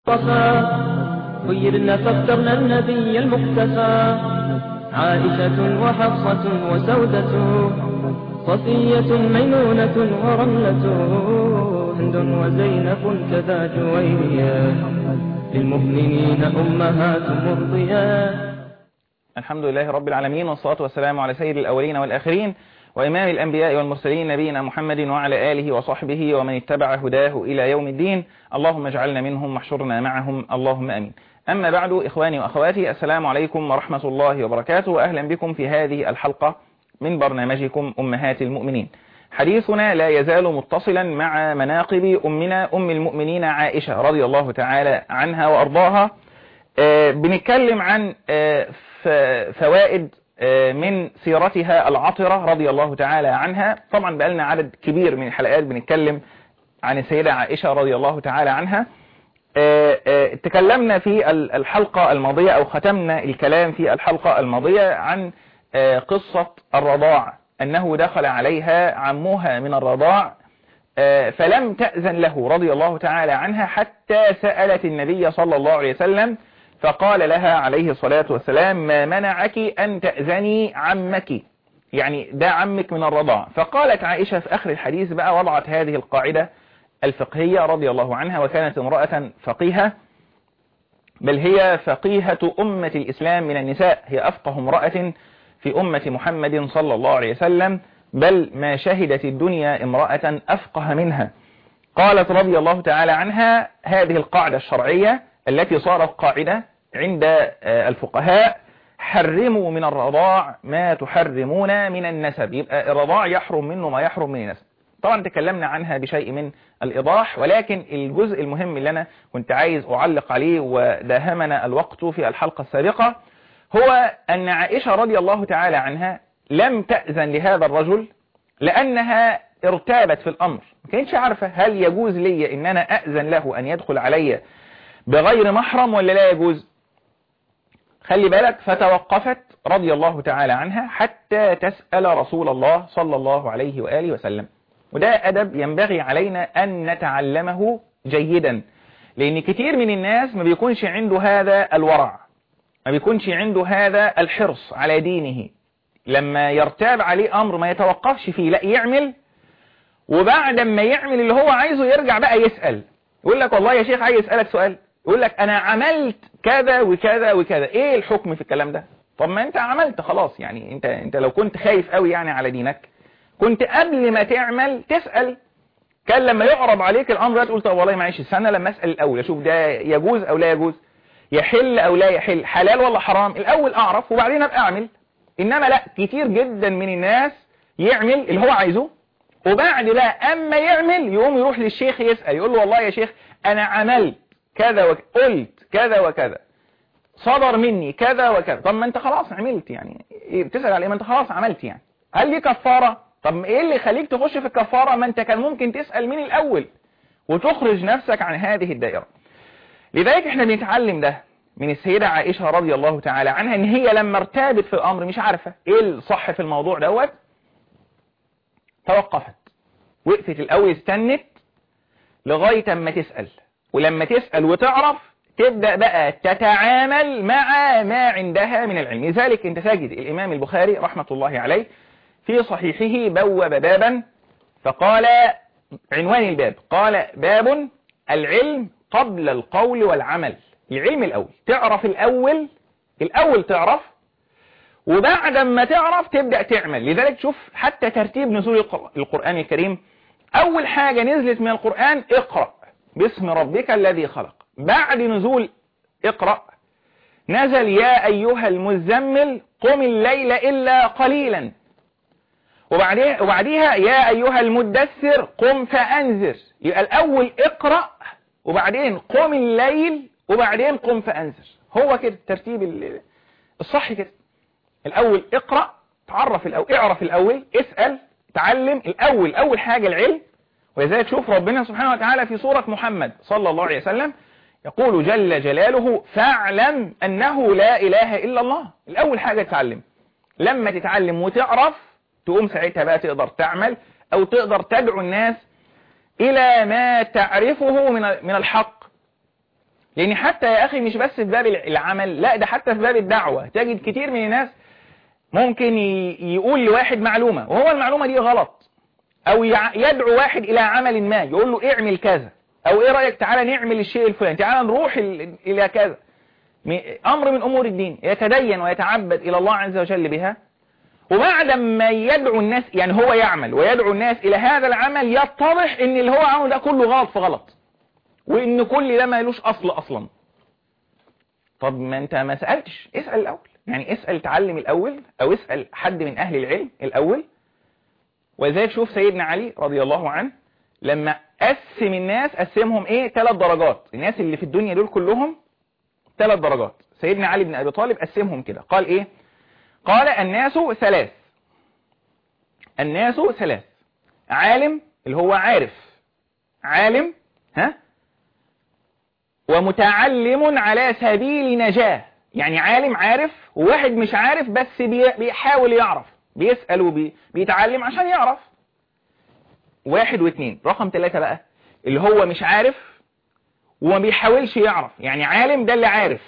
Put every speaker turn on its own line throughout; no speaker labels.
صفا خيرنا فاخترنا النبي المقتفى عائشة وحفصة وسودة صفية ميمونة ورملة هند وزينب كذا جويريا للمؤمنين أمهات مرضيات
الحمد لله رب العالمين والصلاة والسلام على سيد الأولين والآخرين وإمام الأنبياء والمرسلين نبينا محمد وعلى آله وصحبه ومن اتبع هداه إلى يوم الدين اللهم اجعلنا منهم محشرنا معهم اللهم أمين أما بعد إخواني وأخواتي السلام عليكم ورحمة الله وبركاته وأهلا بكم في هذه الحلقة من برنامجكم أمهات المؤمنين حديثنا لا يزال متصلا مع مناقب أمنا أم المؤمنين عائشة رضي الله تعالى عنها وأرضاها آه بنتكلم عن آه فوائد من سيرتها العطرة رضي الله تعالى عنها طبعا بقالنا عدد كبير من الحلقات بنتكلم عن السيدة عائشة رضي الله تعالى عنها تكلمنا في الحلقة الماضية أو ختمنا الكلام في الحلقة الماضية عن قصة الرضاع أنه دخل عليها عمها من الرضاع فلم تأذن له رضي الله تعالى عنها حتى سألت النبي صلى الله عليه وسلم فقال لها عليه الصلاة والسلام ما منعك أن تأذني عمك يعني ده عمك من الرضاع فقالت عائشة في آخر الحديث بقى وضعت هذه القاعدة الفقهية رضي الله عنها وكانت امرأة فقيهة بل هي فقيهة أمة الإسلام من النساء هي أفقه امرأة في أمة محمد صلى الله عليه وسلم بل ما شهدت الدنيا امرأة أفقه منها قالت رضي الله تعالى عنها هذه القاعدة الشرعية التي صارت قاعدة عند الفقهاء حرموا من الرضاع ما تحرمون من النسب يبقى الرضاع يحرم منه ما يحرم من النسب طبعا تكلمنا عنها بشيء من الإيضاح ولكن الجزء المهم اللي أنا كنت عايز أعلق عليه وداهمنا الوقت في الحلقة السابقة هو أن عائشة رضي الله تعالى عنها لم تأذن لهذا الرجل لأنها ارتابت في الأمر ما كانتش عارفة هل يجوز لي أن أنا أأذن له أن يدخل علي بغير محرم ولا لا يجوز خلي بالك فتوقفت رضي الله تعالى عنها حتى تسأل رسول الله صلى الله عليه وآله وسلم وده أدب ينبغي علينا أن نتعلمه جيدا لأن كتير من الناس ما بيكونش عنده هذا الورع ما بيكونش عنده هذا الحرص على دينه لما يرتاب عليه أمر ما يتوقفش فيه لا يعمل وبعد ما يعمل اللي هو عايزه يرجع بقى يسأل يقول لك والله يا شيخ عايز أسألك سؤال يقول لك أنا عملت كذا وكذا وكذا إيه الحكم في الكلام ده طب ما أنت عملت خلاص يعني أنت, أنت لو كنت خايف قوي يعني على دينك كنت قبل ما تعمل تسأل كان لما يعرض عليك الأمر ده تقول طب والله معيش السنة لما أسأل الأول أشوف ده يجوز أو لا يجوز يحل أو لا يحل حلال ولا حرام الأول أعرف وبعدين أبقى أعمل إنما لا كتير جدا من الناس يعمل اللي هو عايزه وبعد لا أما يعمل يقوم يروح للشيخ يسأل يقول له والله يا شيخ أنا عملت كذا وقلت كذا وكذا صدر مني كذا وكذا طب ما انت خلاص عملت يعني بتسأل على ايه ما انت خلاص عملت يعني هل لي كفارة طب ايه اللي يخليك تخش في الكفارة ما انت كان ممكن تسأل من الاول وتخرج نفسك عن هذه الدائرة لذلك احنا بنتعلم ده من السيدة عائشة رضي الله تعالى عنها ان هي لما ارتابت في الامر مش عارفة ايه الصح في الموضوع دوت توقفت وقفت الاول استنت لغاية اما تسأل ولما تسأل وتعرف تبدأ بقى تتعامل مع ما عندها من العلم لذلك انت تجد الإمام البخاري رحمة الله عليه في صحيحه بوب بابا فقال عنوان الباب قال باب العلم قبل القول والعمل العلم الأول تعرف الأول الأول تعرف وبعد ما تعرف تبدأ تعمل لذلك شوف حتى ترتيب نزول القرآن الكريم أول حاجة نزلت من القرآن اقرأ باسم ربك الذي خلق بعد نزول اقرأ نزل يا أيها المزمل قم الليل إلا قليلا وبعديها, وبعديها يا أيها المدثر قم فأنذر يبقى الأول اقرأ وبعدين قم الليل وبعدين قم فأنذر هو كده ترتيب الصح كده الأول اقرأ تعرف الأول اعرف الأول اسأل تعلم الأول أول حاجة العلم ولذلك شوف ربنا سبحانه وتعالى في سورة محمد صلى الله عليه وسلم يقول جل جلاله فاعلم أنه لا إله إلا الله الأول حاجة تتعلم لما تتعلم وتعرف تقوم ساعتها بقى تقدر تعمل أو تقدر تدعو الناس إلى ما تعرفه من من الحق لان حتى يا اخي مش بس في باب العمل لا ده حتى في باب الدعوة تجد كتير من الناس ممكن يقول لواحد معلومة وهو المعلومة دي غلط او يدعو واحد الى عمل ما يقول له اعمل كذا او ايه رأيك تعالى نعمل الشيء الفلاني تعالى نروح الى كذا امر من امور الدين يتدين ويتعبد الى الله عز وجل بها وبعد ما يدعو الناس يعني هو يعمل ويدعو الناس الى هذا العمل يتضح ان اللي هو عمله ده كله غلط في غلط وان كل ده ما لوش اصل اصلا طب ما انت ما سألتش اسأل الاول يعني اسأل تعلم الاول او اسأل حد من اهل العلم الاول وذلك شوف سيدنا علي رضي الله عنه لما قسم الناس قسمهم ايه ثلاث درجات الناس اللي في الدنيا دول كلهم ثلاث درجات سيدنا علي بن ابي طالب قسمهم كده قال ايه قال الناس ثلاث الناس ثلاث عالم اللي هو عارف عالم ها ومتعلم على سبيل نجاة يعني عالم عارف وواحد مش عارف بس بيحاول يعرف بيسأل وبيتعلم عشان يعرف واحد واثنين رقم ثلاثة بقى اللي هو مش عارف وما بيحاولش يعرف يعني عالم ده اللي عارف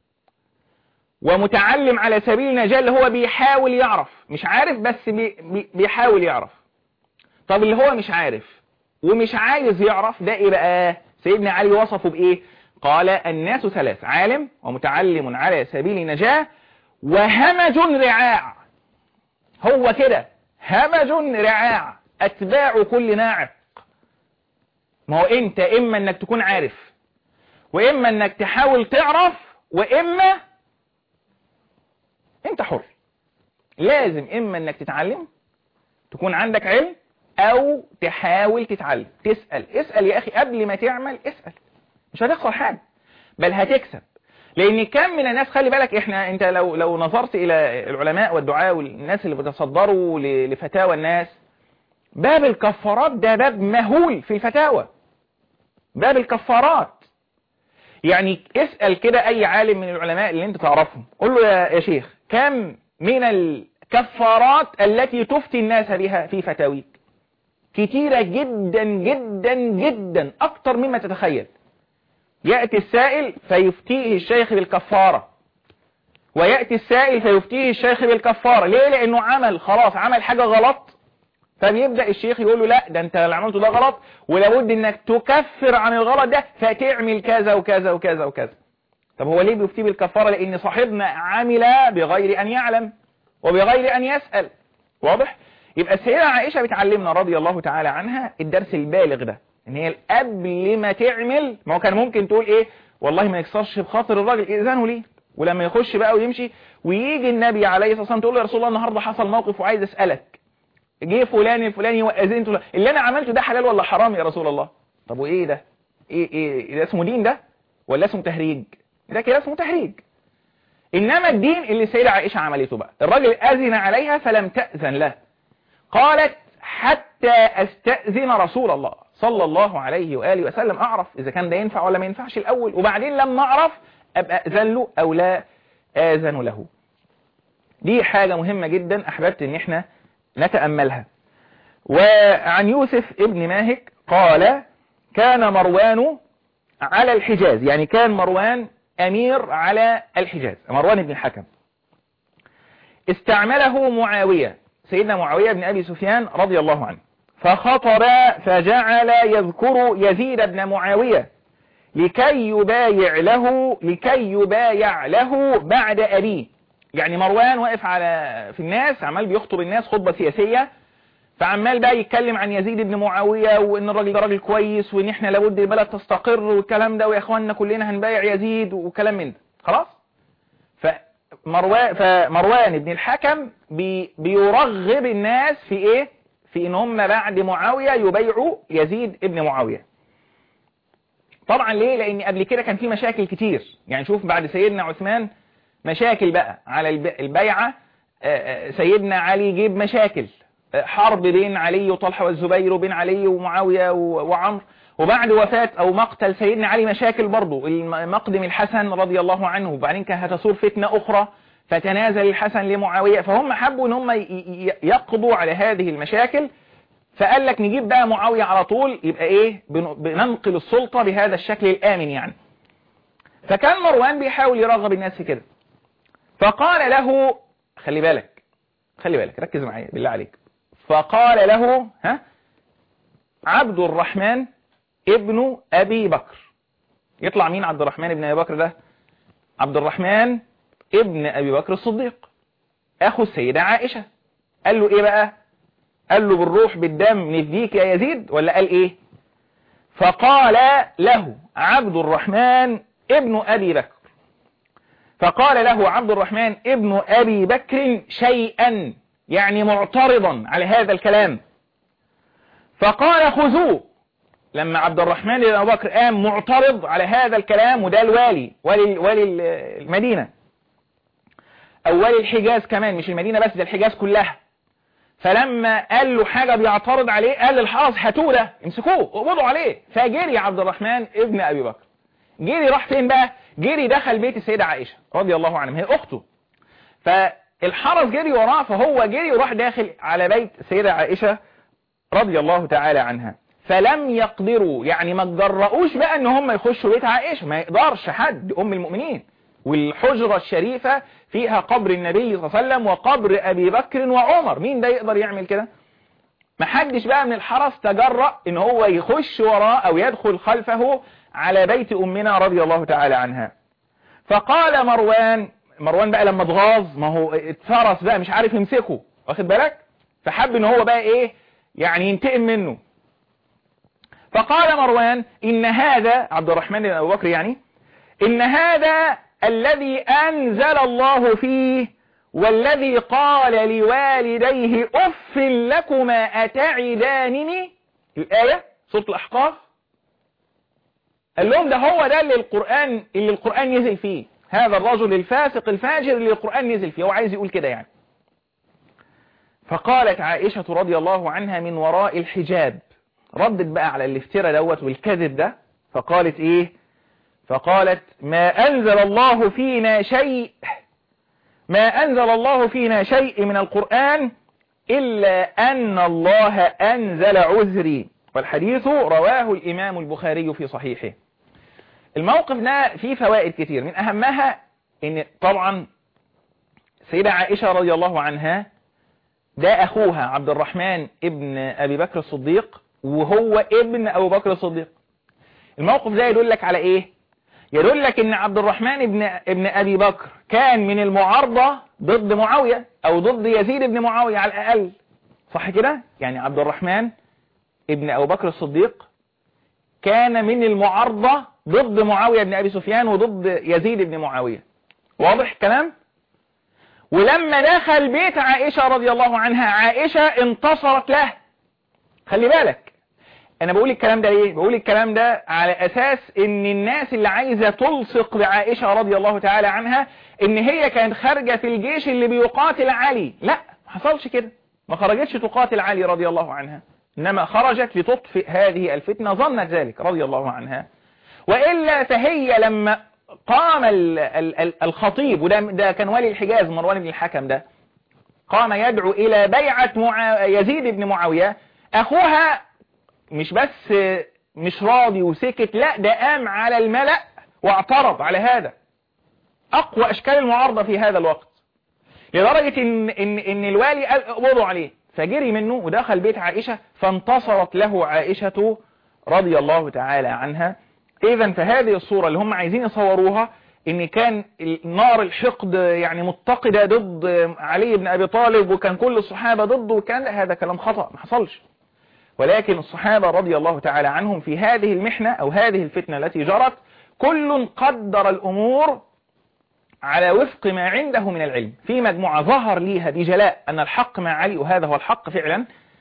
ومتعلم على سبيل النجاة اللي هو بيحاول يعرف مش عارف بس بي بيحاول يعرف طب اللي هو مش عارف ومش عايز يعرف ده ايه بقى سيدنا علي وصفه بايه قال الناس ثلاث عالم ومتعلم على سبيل نجاة وهمج رعاع هو كده همج رعاع أتباع كل ناعق ما هو أنت إما أنك تكون عارف وإما أنك تحاول تعرف وإما أنت حر لازم إما أنك تتعلم تكون عندك علم أو تحاول تتعلم تسأل اسأل يا أخي قبل ما تعمل اسأل مش هتخسر حاجة بل هتكسب لان كم من الناس خلي بالك احنا انت لو لو نظرت الى العلماء والدعاء والناس اللي بتصدروا لفتاوى الناس باب الكفارات ده باب مهول في الفتاوى باب الكفارات يعني اسأل كده اي عالم من العلماء اللي انت تعرفهم قول له يا, يا شيخ كم من الكفارات التي تفتي الناس بها في فتاويك كتيرة جدا جدا جدا اكتر مما تتخيل يأتي السائل فيفتيه الشيخ بالكفارة ويأتي السائل فيفتيه الشيخ بالكفارة ليه لأنه عمل خلاص عمل حاجة غلط فبيبدأ الشيخ يقول له لا ده انت اللي عملته ده غلط ولابد انك تكفر عن الغلط ده فتعمل كذا وكذا وكذا وكذا طب هو ليه بيفتيه بالكفارة لأن صاحبنا عمل بغير أن يعلم وبغير أن يسأل واضح يبقى السيدة عائشة بتعلمنا رضي الله تعالى عنها الدرس البالغ ده ان هي قبل ما تعمل ما هو كان ممكن تقول ايه والله ما يكسرش بخاطر الراجل اذنه ليه ولما يخش بقى ويمشي ويجي النبي عليه الصلاه والسلام تقول له يا رسول الله النهارده حصل موقف وعايز اسالك جه فلان الفلاني واذنت اللي انا عملته ده حلال ولا حرام يا رسول الله طب وايه ده ايه ايه ده اسمه دين ده ولا اسمه تهريج ده كده اسمه تهريج انما الدين اللي السيده عائشه عملته بقى الراجل اذن عليها فلم تاذن له قالت حتى استاذن رسول الله صلى الله عليه وآله وسلم أعرف إذا كان ده ينفع ولا ما ينفعش الأول وبعدين لما أعرف أبقى أذن له أو لا آذن له دي حاجة مهمة جدا أحببت أن احنا نتأملها وعن يوسف ابن ماهك قال كان مروان على الحجاز يعني كان مروان أمير على الحجاز مروان بن الحكم استعمله معاوية سيدنا معاوية بن أبي سفيان رضي الله عنه فخطر فجعل يذكر يزيد بن معاوية لكي يبايع له لكي يبايع له بعد أبيه يعني مروان واقف على في الناس عمال بيخطب الناس خطبة سياسية فعمال بقى يتكلم عن يزيد بن معاوية وان الراجل ده راجل كويس وان احنا لابد البلد تستقر والكلام ده ويا اخواننا كلنا هنبايع يزيد وكلام من ده خلاص فمروان فمروان بن الحكم بي بيرغب الناس في ايه في ان هم بعد معاوية يبيعوا يزيد ابن معاوية طبعا ليه لان قبل كده كان في مشاكل كتير يعني شوف بعد سيدنا عثمان مشاكل بقى على البيعة سيدنا علي جيب مشاكل حرب بين علي وطلحة والزبير وبين علي ومعاوية وعمر وبعد وفاة او مقتل سيدنا علي مشاكل برضه مقدم الحسن رضي الله عنه وبعدين كان هتصور فتنة اخرى فتنازل الحسن لمعاوية فهم حبوا ان هم يقضوا على هذه المشاكل فقال لك نجيب بقى معاوية على طول يبقى ايه بننقل السلطة بهذا الشكل الامن يعني فكان مروان بيحاول يرغب الناس في كده فقال له خلي بالك خلي بالك ركز معايا بالله عليك فقال له ها عبد الرحمن ابن أبي بكر يطلع مين عبد الرحمن ابن أبي بكر ده عبد الرحمن ابن أبي بكر الصديق أخو السيدة عائشة قال له إيه بقى قال له بالروح بالدم نفديك يا يزيد ولا قال إيه فقال له عبد الرحمن ابن أبي بكر فقال له عبد الرحمن ابن أبي بكر شيئا يعني معترضا على هذا الكلام فقال خذوه لما عبد الرحمن بن أبي بكر قام معترض على هذا الكلام وده الوالي والي, والي المدينة أو والي الحجاز كمان مش المدينة بس ده الحجاز كلها فلما قال له حاجة بيعترض عليه قال للحرس هاتوه ده امسكوه اقبضوا عليه فجري عبد الرحمن ابن أبي بكر جري راح فين بقى جري دخل بيت السيدة عائشة رضي الله عنها هي أخته فالحرس جري وراه فهو جري وراح داخل على بيت السيدة عائشة رضي الله تعالى عنها فلم يقدروا يعني ما تجرؤوش بقى ان هم يخشوا بيت عائشة ما يقدرش حد ام المؤمنين والحجرة الشريفة فيها قبر النبي صلى الله عليه وسلم وقبر ابي بكر وعمر مين ده يقدر يعمل كده ما حدش بقى من الحرس تجرأ ان هو يخش وراه او يدخل خلفه على بيت امنا رضي الله تعالى عنها فقال مروان مروان بقى لما اتغاظ ما هو اتفرس بقى مش عارف يمسكه واخد بالك فحب ان هو بقى ايه يعني ينتقم منه فقال مروان إن هذا عبد الرحمن بن أبو بكر يعني إن هذا الذي أنزل الله فيه والذي قال لوالديه أف لكما أتعدانني الآية سورة الأحقاف قال لهم ده هو ده اللي القرآن اللي القرآن نزل فيه هذا الرجل الفاسق الفاجر اللي القرآن نزل فيه هو عايز يقول كده يعني فقالت عائشة رضي الله عنها من وراء الحجاب ردت بقى على الافتراء دوت والكذب ده فقالت ايه فقالت ما انزل الله فينا شيء ما انزل الله فينا شيء من القرآن الا ان الله انزل عذري والحديث رواه الامام البخاري في صحيحه الموقف ده فيه فوائد كتير من اهمها ان طبعا سيدة عائشة رضي الله عنها ده اخوها عبد الرحمن ابن ابي بكر الصديق وهو ابن ابو بكر الصديق الموقف ده يدل لك على ايه يدل لك ان عبد الرحمن ابن ابن ابي بكر كان من المعارضة ضد معاوية او ضد يزيد ابن معاوية على الاقل صح كده يعني عبد الرحمن ابن ابو بكر الصديق كان من المعارضة ضد معاوية بن ابي سفيان وضد يزيد بن معاوية واضح الكلام ولما دخل بيت عائشة رضي الله عنها عائشة انتصرت له خلي بالك انا بقول الكلام ده ليه بقول الكلام ده على اساس ان الناس اللي عايزة تلصق بعائشة رضي الله تعالى عنها ان هي كانت خارجة في الجيش اللي بيقاتل علي لا ما حصلش كده ما خرجتش تقاتل علي رضي الله عنها انما خرجت لتطفئ هذه الفتنة ظنت ذلك رضي الله عنها وإلا فهي لما قام ال ال الخطيب وده ده كان والي الحجاز مروان بن الحكم ده قام يدعو إلى بيعة معا يزيد بن معاوية أخوها مش بس مش راضي وسكت لا ده قام على الملأ واعترض على هذا أقوى أشكال المعارضة في هذا الوقت لدرجة إن, إن, إن الوالي قال اقبضوا عليه فجري منه ودخل بيت عائشة فانتصرت له عائشة رضي الله تعالى عنها إذا فهذه الصورة اللي هم عايزين يصوروها ان كان نار الحقد يعني متقدة ضد علي بن ابي طالب وكان كل الصحابة ضده وكان هذا كلام خطأ ما حصلش ولكن الصحابة رضي الله تعالى عنهم في هذه المحنة او هذه الفتنة التي جرت كل قدر الامور على وفق ما عنده من العلم في مجموعة ظهر ليها بجلاء ان الحق مع علي وهذا هو الحق فعلا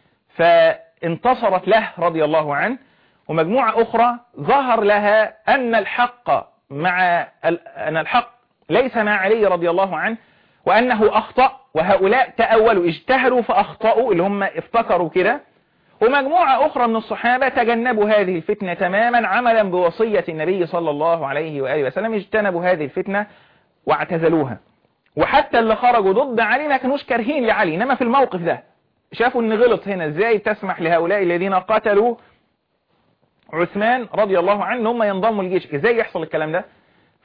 فانتصرت له رضي الله عنه ومجموعة أخرى ظهر لها أن الحق مع أن الحق ليس مع علي رضي الله عنه وأنه أخطأ وهؤلاء تأولوا اجتهلوا فأخطأوا اللي هم افتكروا كده ومجموعة أخرى من الصحابة تجنبوا هذه الفتنة تماما عملا بوصية النبي صلى الله عليه وآله وسلم اجتنبوا هذه الفتنة واعتزلوها وحتى اللي خرجوا ضد علي ما كانوش كارهين لعلي إنما في الموقف ده شافوا ان غلط هنا ازاي تسمح لهؤلاء الذين قتلوا عثمان رضي الله عنه هم ينضموا الجيش ازاي يحصل الكلام ده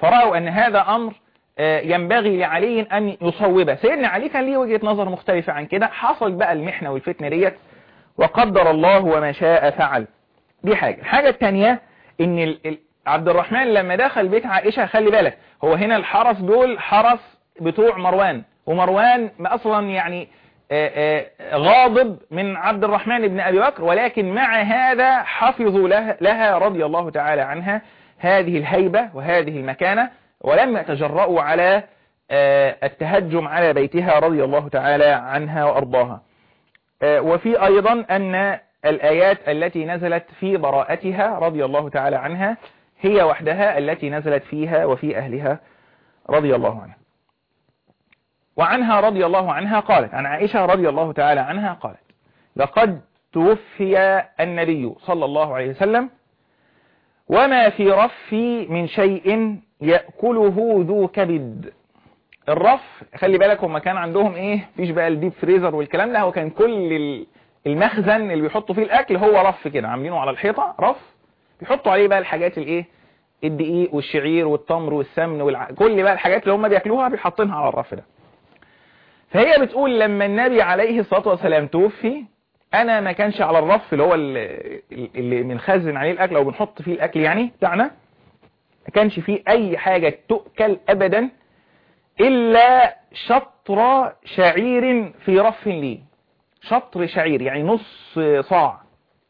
فرأوا أن هذا أمر ينبغي لعلي أن يصوبه سيدنا علي كان ليه وجهة نظر مختلفة عن كده حصل بقى المحنة والفتنة ديت وقدر الله وما شاء فعل دي حاجة الحاجة الثانية ان عبد الرحمن لما دخل بيت عائشة خلي بالك هو هنا الحرس دول حرس بتوع مروان ومروان اصلا يعني غاضب من عبد الرحمن بن أبي بكر ولكن مع هذا حفظوا لها, لها رضي الله تعالى عنها هذه الهيبة وهذه المكانة ولم يتجرؤوا على التهجم على بيتها رضي الله تعالى عنها وأرضاها وفي أيضا أن الآيات التي نزلت في براءتها رضي الله تعالى عنها هي وحدها التي نزلت فيها وفي أهلها رضي الله عنها وعنها رضي الله عنها قالت عن عائشة رضي الله تعالى عنها قالت لقد توفي النبي صلى الله عليه وسلم وما في رفي من شيء يأكله ذو كبد الرف خلي بالك هم كان عندهم ايه فيش بقى الديب فريزر والكلام ده هو كان كل المخزن اللي بيحطوا فيه الاكل هو رف كده عاملينه على الحيطة رف بيحطوا عليه بقى الحاجات الايه الدقيق والشعير والتمر والسمن والع... كل بقى الحاجات اللي هم بياكلوها بيحطينها على الرف ده فهي بتقول لما النبي عليه الصلاة والسلام توفي انا ما كانش على الرف اللي هو اللي بنخزن عليه الاكل او بنحط فيه الاكل يعني بتاعنا ما كانش فيه اي حاجة تؤكل ابدا الا شطر شعير في رف لي شطر شعير يعني نص صاع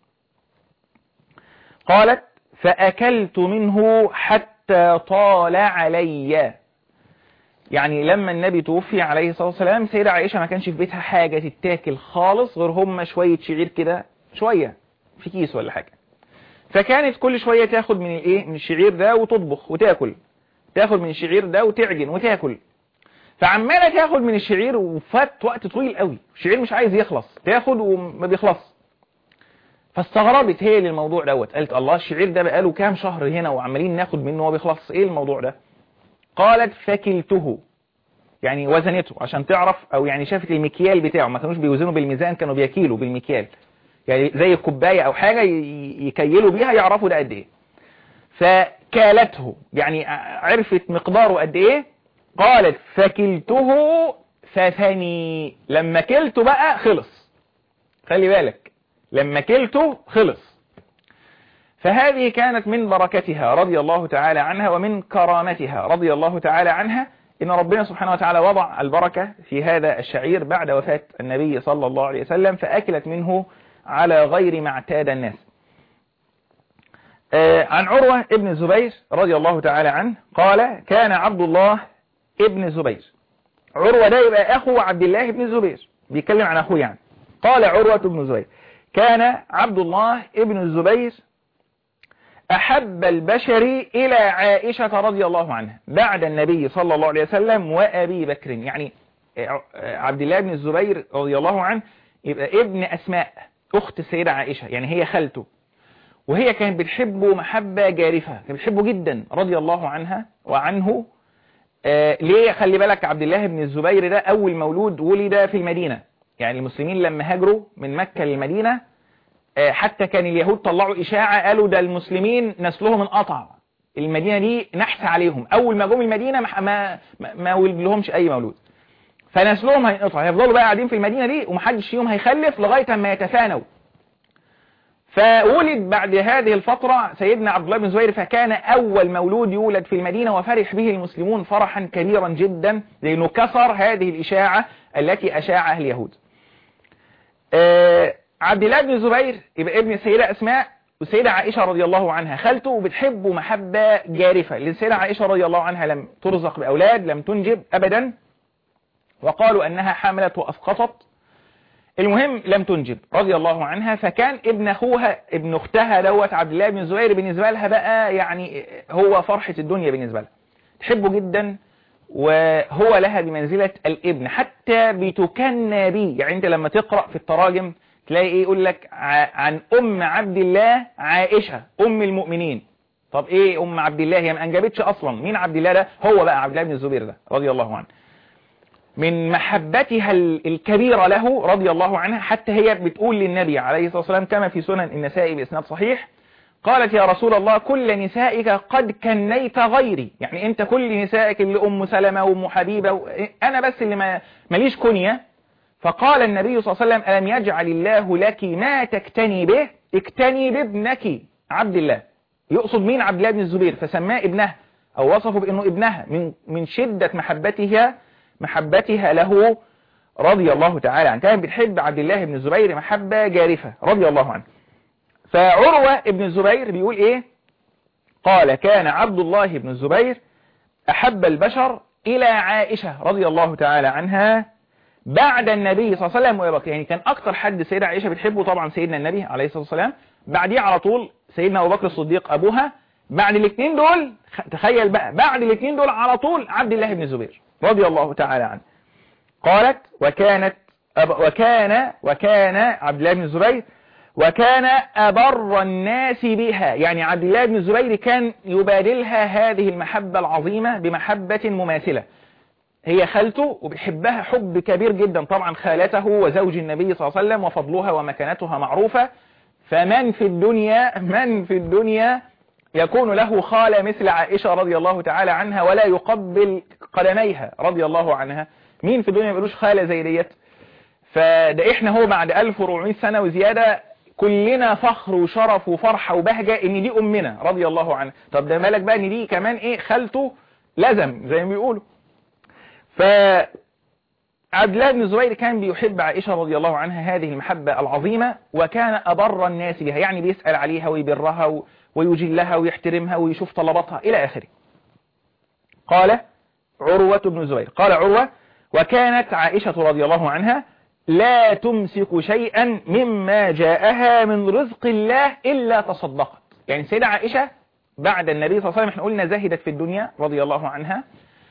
قالت فأكلت منه حتى طال علي يعني لما النبي توفي عليه الصلاة والسلام سيدة عائشة ما كانش في بيتها حاجة تتاكل خالص غير هم شوية شعير كده شوية في كيس ولا حاجة فكانت كل شوية تاخد من الايه من الشعير ده وتطبخ وتاكل تاخد من الشعير ده وتعجن وتاكل فعمالة تاخد من الشعير وفات وقت طويل قوي الشعير مش عايز يخلص تاخد وما بيخلص فاستغربت هي للموضوع دوت قالت الله الشعير ده بقاله كام شهر هنا وعمالين ناخد منه وما بيخلص ايه الموضوع ده قالت فكلته يعني وزنته عشان تعرف او يعني شافت المكيال بتاعه ما كانوش بيوزنوا بالميزان كانوا بيكيلوا بالمكيال يعني زي الكوبايه او حاجه يكيلوا بيها يعرفوا ده قد ايه فكالته يعني عرفت مقداره قد ايه قالت فكلته فثني لما كلته بقى خلص خلي بالك لما كلته خلص فهذه كانت من بركتها رضي الله تعالى عنها ومن كرامتها رضي الله تعالى عنها إن ربنا سبحانه وتعالى وضع البركة في هذا الشعير بعد وفاة النبي صلى الله عليه وسلم فأكلت منه على غير ما اعتاد الناس عن عروة ابن الزبير رضي الله تعالى عنه قال كان عبد الله ابن الزبير عروة ده يبقى أخو عبد الله بن الزبير بيتكلم عن أخوه يعني قال عروة بن الزبير كان عبد الله ابن الزبير أحب البشر إلى عائشة رضي الله عنها بعد النبي صلى الله عليه وسلم وأبي بكر يعني عبد الله بن الزبير رضي الله عنه يبقى ابن أسماء أخت السيدة عائشة يعني هي خالته وهي كانت بتحبه محبة جارفة كانت بتحبه جدا رضي الله عنها وعنه آه ليه خلي بالك عبد الله بن الزبير ده أول مولود ولد في المدينة يعني المسلمين لما هاجروا من مكة للمدينة آه حتى كان اليهود طلعوا إشاعة قالوا ده المسلمين نسلهم انقطع المدينة دي نحس عليهم أول ما جم المدينة ما ما, ما ولد لهمش أي مولود فنسلهم هينقطع هيفضلوا بقى قاعدين في المدينة دي ومحدش فيهم هيخلف لغاية ما يتفانوا فولد بعد هذه الفترة سيدنا عبد الله بن زبير فكان أول مولود يولد في المدينة وفرح به المسلمون فرحا كبيرا جدا لأنه كسر هذه الإشاعة التي أشاعها اليهود آه عبد الله بن زبير يبقى ابن السيدة أسماء والسيدة عائشة رضي الله عنها خالته وبتحبه محبة جارفة للسيدة عائشة رضي الله عنها لم ترزق بأولاد لم تنجب أبدا وقالوا أنها حملت وأسقطت المهم لم تنجب رضي الله عنها فكان ابن أخوها ابن أختها دوت عبد الله بن الزبير بالنسبة لها بقى يعني هو فرحة الدنيا بالنسبة لها تحبه جدا وهو لها بمنزلة الابن حتى بتكنى به يعني انت لما تقرأ في التراجم تلاقي ايه يقول لك عن ام عبد الله عائشة ام المؤمنين طب ايه ام عبد الله هي ما انجبتش اصلا مين عبد الله ده هو بقى عبد الله بن الزبير ده رضي الله عنه من محبتها الكبيرة له رضي الله عنها حتى هي بتقول للنبي عليه الصلاة والسلام كما في سنن النسائي بإسناد صحيح قالت يا رسول الله كل نسائك قد كنيت غيري يعني انت كل نسائك اللي ام سلمة وام حبيبة و... انا بس اللي ما ماليش كنية فقال النبي صلى الله عليه وسلم ألم يجعل الله لك ما تكتني به اكتني بابنك عبد الله يقصد مين عبد الله بن الزبير فسماه ابنه أو وصفه بأنه ابنها من من شدة محبتها محبتها له رضي الله تعالى عنه كان بتحب عبد الله بن الزبير محبة جارفة رضي الله عنه فعروة ابن الزبير بيقول ايه قال كان عبد الله بن الزبير أحب البشر إلى عائشة رضي الله تعالى عنها بعد النبي صلى الله عليه وسلم وابي بكر يعني كان اكتر حد سيدة عائشة بتحبه طبعا سيدنا النبي عليه الصلاة والسلام بعديه على طول سيدنا ابو بكر الصديق ابوها بعد الاثنين دول تخيل بقى بعد الاثنين دول على طول عبد الله بن الزبير رضي الله تعالى عنه قالت وكانت أب وكان وكان عبد الله بن الزبير وكان أبر الناس بها يعني عبد الله بن الزبير كان يبادلها هذه المحبة العظيمة بمحبة مماثلة هي خالته وبيحبها حب كبير جدا طبعا خالته وزوج النبي صلى الله عليه وسلم وفضلها ومكانتها معروفة فمن في الدنيا من في الدنيا يكون له خالة مثل عائشة رضي الله تعالى عنها ولا يقبل قدميها رضي الله عنها مين في الدنيا ما يقولوش خالة زي ديت فده احنا هو بعد 1400 سنة وزيادة كلنا فخر وشرف وفرحة وبهجة ان دي امنا رضي الله عنها طب ده مالك بقى ان دي كمان ايه خالته لزم زي ما بيقولوا ف عبد الله بن الزبير كان بيحب عائشة رضي الله عنها هذه المحبة العظيمة وكان أبر الناس بها يعني بيسأل عليها ويبرها ويجلها ويحترمها ويشوف طلباتها إلى آخره قال عروة بن الزبير قال عروة وكانت عائشة رضي الله عنها لا تمسك شيئا مما جاءها من رزق الله إلا تصدقت يعني سيدة عائشة بعد النبي صلى الله عليه وسلم احنا قلنا زهدت في الدنيا رضي الله عنها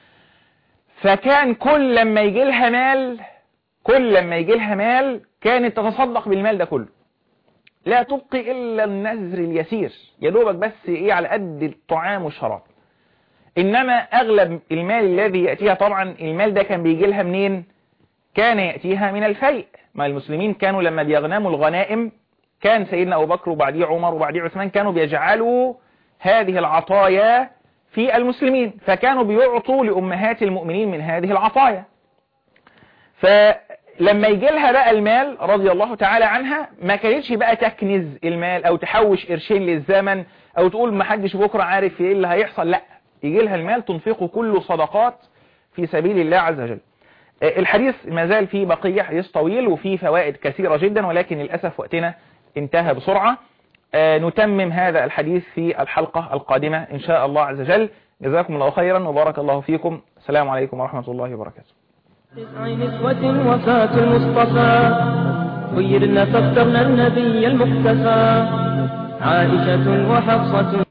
فكان كل لما يجي لها مال كل لما يجي لها مال كانت تتصدق بالمال ده كله لا تبقي إلا النذر اليسير يا دوبك بس إيه على قد الطعام والشراب إنما أغلب المال الذي يأتيها طبعا المال ده كان بيجي لها منين كان يأتيها من الفيء ما المسلمين كانوا لما بيغنموا الغنائم كان سيدنا أبو بكر وبعديه عمر وبعديه عثمان كانوا بيجعلوا هذه العطايا في المسلمين فكانوا بيعطوا لأمهات المؤمنين من هذه العطايا فلما يجي لها بقى المال رضي الله تعالى عنها ما كانتش بقى تكنز المال أو تحوش قرشين للزمن أو تقول ما حدش بكرة عارف ايه اللي هيحصل لا يجي لها المال تنفقه كله صدقات في سبيل الله عز وجل الحديث ما زال فيه بقية حديث طويل وفيه فوائد كثيرة جدا ولكن للأسف وقتنا انتهى بسرعة نتمم هذا الحديث في الحلقة القادمة إن شاء الله عز وجل جزاكم الله خيرا وبارك الله فيكم السلام عليكم ورحمة الله وبركاته
تسع نسوة وفاة المصطفى خيرنا فاخترنا النبي المقتفى عائشة وحفصة